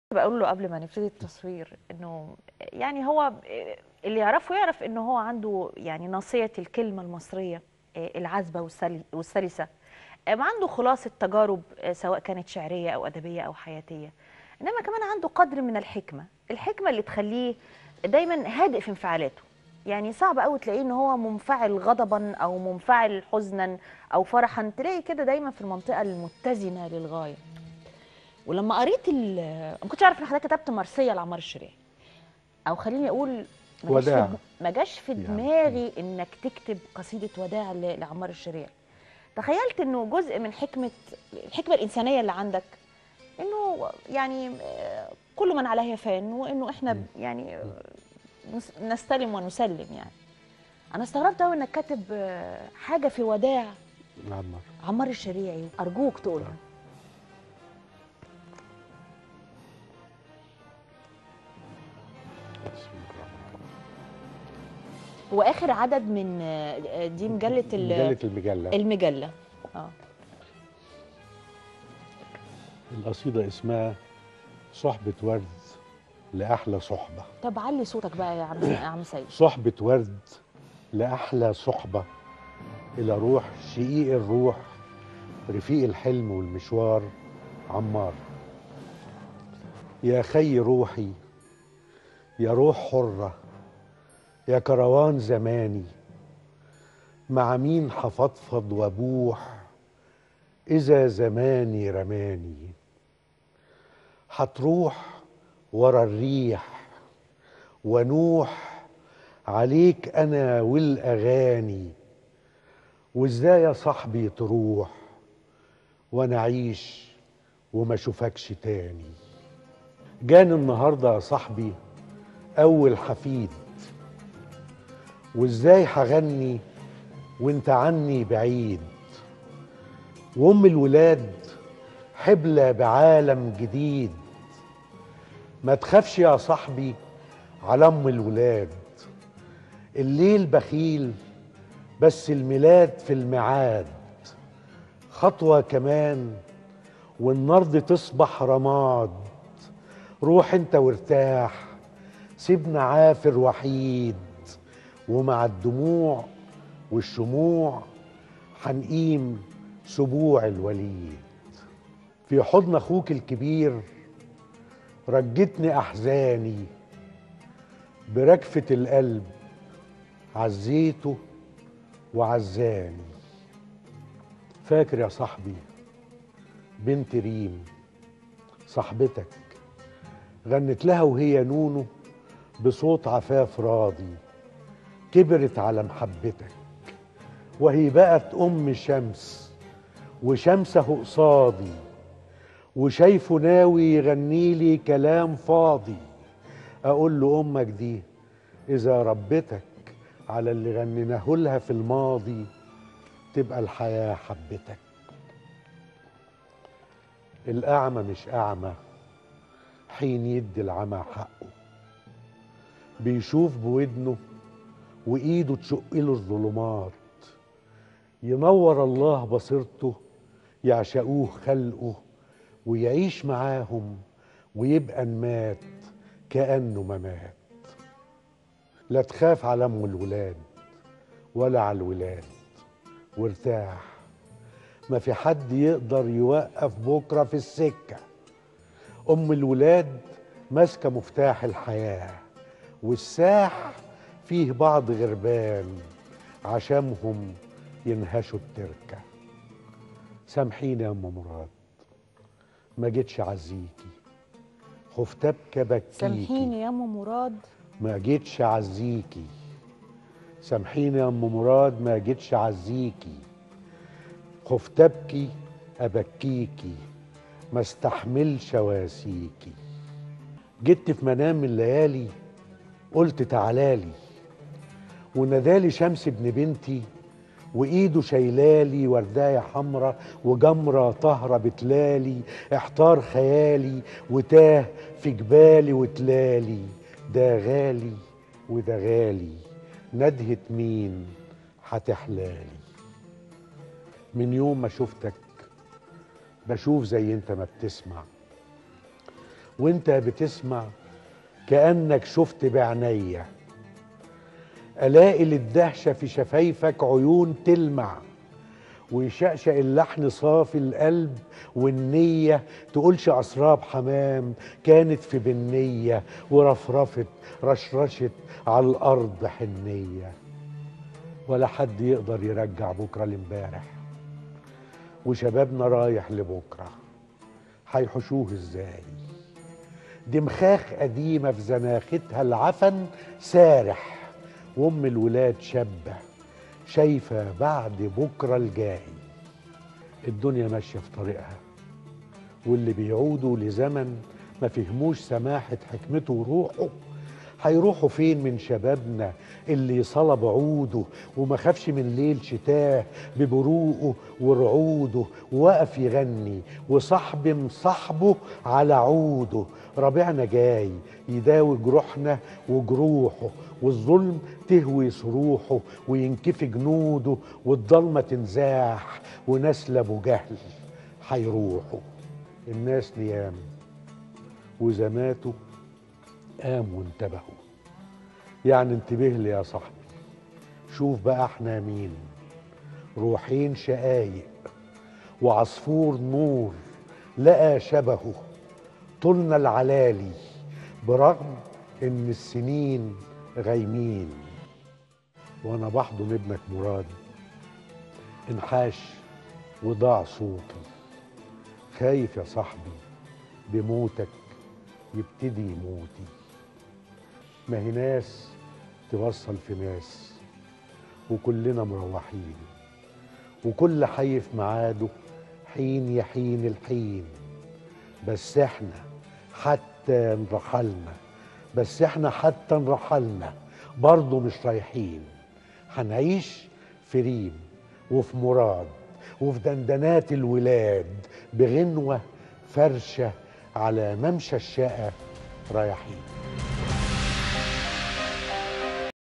بقول له قبل ما نبتدي التصوير انه يعني هو اللي يعرفه يعرف انه هو عنده يعني ناصيه الكلمه المصريه العذبه والسل- والسلسه عنده خلاصه تجارب سواء كانت شعريه او ادبيه او حياتيه انما كمان عنده قدر من الحكمه الحكمه اللي تخليه دايما هادئ في انفعالاته يعني صعب قوي تلاقيه ان هو منفعل غضبا او منفعل حزنا او فرحا تلاقي كده دايما في المنطقه المتزنه للغايه ولما قريت ال ما كنتش اعرف ان حضرتك كتبت مرسيه لعمار الشريعي او خليني اقول ما جاش وداع. في ما جاش في يعني. دماغي انك تكتب قصيده وداع ل- لعمار الشريعي تخيلت انه جزء من حكمه الحكمه الانسانيه اللي عندك انه يعني آه، كل من عليها فان وانه احنا يعني آه، نس- نستلم ونسلم يعني انا استغربت قوي انك كاتب آه، حاجه في وداع عمار عمار الشريعي ارجوك تقولها بسم الله الرحمن الرحيم. هو اخر عدد من آه، آه، دي مجله ال- مجلة المجلة المجله اه القصيدة اسمها صحبة ورد لأحلى صحبة طب علي صوتك بقى يا عم يا عم سيد صحبة ورد لأحلى صحبة إلى روح شقيق الروح رفيق الحلم والمشوار عمار يا خي روحي يا روح حرة يا كروان زماني مع مين حفضفض وبوح إذا زماني رماني هتروح ورا الريح ونوح عليك انا والاغاني وازاي يا صاحبي تروح وانا اعيش وما اشوفكش تاني جاني النهارده يا صاحبي اول حفيد وازاي هغني وانت عني بعيد وام الولاد حبلة بعالم جديد ما تخافش يا صاحبي على ام الولاد الليل بخيل بس الميلاد في الميعاد خطوة كمان والنرد تصبح رماد روح انت وارتاح سيبنا عافر وحيد ومع الدموع والشموع حنقيم سبوع الوليد في حضن اخوك الكبير رجتني احزاني برجفة القلب عزيته وعزاني فاكر يا صاحبي بنت ريم صاحبتك غنت لها وهي نونو بصوت عفاف راضي كبرت على محبتك وهي بقت ام شمس وشمسه قصادي وشايفه ناوي يغني لي كلام فاضي اقول له امك دي اذا ربتك على اللي غنيناه لها في الماضي تبقى الحياه حبتك الاعمى مش اعمى حين يدي العمى حقه بيشوف بودنه وايده تشق له الظلمات ينور الله بصيرته يعشقوه خلقه ويعيش معاهم ويبقى مات كأنه ما مات لا تخاف على أم الولاد ولا على الولاد وارتاح ما في حد يقدر يوقف بكرة في السكة أم الولاد ماسكة مفتاح الحياة والساح فيه بعض غربان عشمهم ينهشوا التركة سامحيني يا أم مراد ما جيتش اعزيكي خفت ابكى بكيكي سامحيني يا ام مراد ما جيتش اعزيكي سامحيني يا ام مراد ما جيتش اعزيكي خفت ابكي ابكيكي ما استحملش اواسيكي جيت في منام من الليالي قلت تعالالي ونادالي شمس ابن بنتي وايده شايلالي وردايه حمرا وجمره طهره بتلالي احتار خيالي وتاه في جبالي وتلالي ده غالي وده غالي ندهة مين هتحلالي من يوم ما شفتك بشوف زي انت ما بتسمع وانت بتسمع كأنك شفت بعينيا ألاقي للدهشة في شفايفك عيون تلمع ويشقشق اللحن صافي القلب والنية تقولش أسراب حمام كانت في بنية ورفرفت رشرشت على الأرض حنية ولا حد يقدر يرجع بكرة لامبارح وشبابنا رايح لبكرة هيحشوه ازاي دي مخاخ قديمة في زناختها العفن سارح وام الولاد شابة شايفة بعد بكرة الجاي الدنيا ماشية في طريقها واللي بيعودوا لزمن ما فهموش سماحة حكمته وروحه هيروحوا فين من شبابنا اللي صلب عوده وما خافش من ليل شتاه ببروقه ورعوده ووقف يغني وصاحبي مصاحبه على عوده ربيعنا جاي يداوي جروحنا وجروحه والظلم تهوي صروحه وينكفي جنوده والضلمة تنزاح وناس لابو جهل هيروحوا الناس نيام وزماته قاموا وانتبهوا يعني انتبه لي يا صاحبي شوف بقى احنا مين روحين شقايق وعصفور نور لقى شبهه طولنا العلالي برغم ان السنين غايمين وانا بحضن ابنك مراد انحاش وضاع صوتي خايف يا صاحبي بموتك يبتدي موتي ما هي ناس توصل في ناس وكلنا مروحين وكل حي في ميعاده حين يحين الحين بس احنا حتى نرحلنا بس احنا حتى نرحلنا برضه مش رايحين هنعيش في ريم وفي مراد وفي دندنات الولاد بغنوة فرشة على ممشى الشقة رايحين